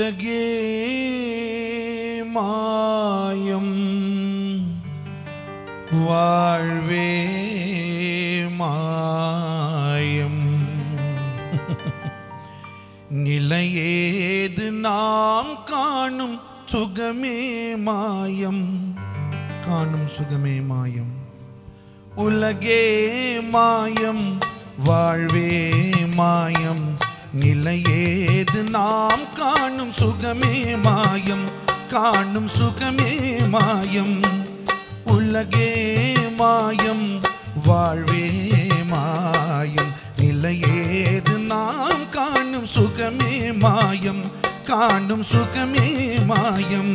உலகே மாயம் வாழ்வே மாயம் நிலையேது நாம் காணும் சுகமே மாயம் காணும் சுகமே மாயம் உலகே மாயம் வாழ்வே மாயம் நிலையேது நாம் காணும் சுகமே மாயம் காணும் சுகமே மாயம் உலகே மாயம் வாழ்வே மாயம் நிலையேது நாம் காணும் சுகமே மாயம் காணும் சுகமே மாயம்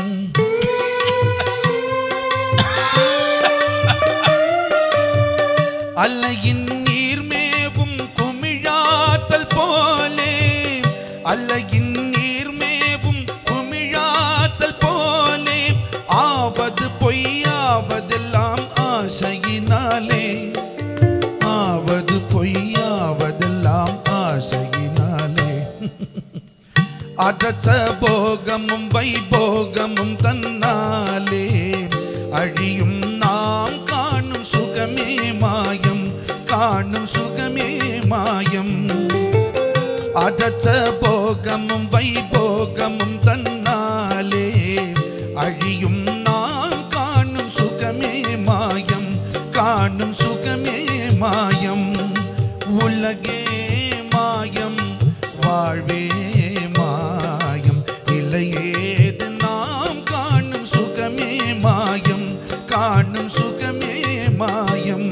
அல்லையின் நீர்மேவும் குமிழாத்தல் போலே அல்லையின் நீர்மேவும் குமிழாத்தல் போலே ஆவது பொய்யாவதெல்லாம் ஆசையினாலே ஆவது பொய்யாவதெல்லாம் ஆசையினாலே அரச போகமும் வைபோகமும் தன்னாலே அழியும் நாம் காணும் சுகமே மாயம் காணும் சுகமே மாயம் அரச போகமும் வைபோகமும் தன்னாலே அழியும் நாம் காணும் சுகமே மாயம் காணும் சுகமே மாயம் உலகே மாயம் வாழ்வே மாயம் இல்லையேது நாம் காணும் சுகமே மாயம் காணும் சுகமே மாயம்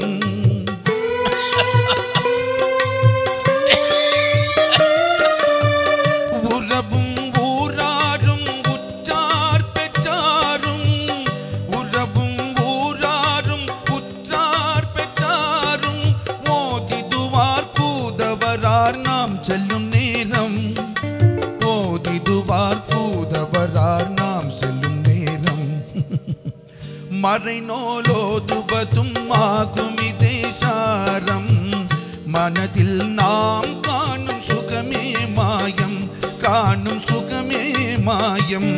உறவும் ஊராரும் உற்றார் பெற்றாரும் உறவும் ஊராரும் உற்றார் பெற்றாரும் மோதிடுவார் கூதவரார் நாம் செல்லும் நேரம் ஓதிடுவார் கூதவரார் நாம் செல்லும் நேரம் மறைநோலோதுவதும் ஆகும் இதேசாரம் மனதில் நாம் காணும் சுகமே மாயம் காணும் சுகமே மாயம்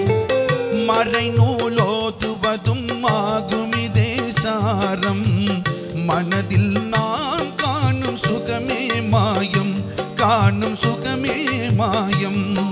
மறைநூலோதுவதும் ஆகும் இதேசாரம் மனதில் நாம் காணும் சுகமே மாயம் காணும் சுகமே மாயம்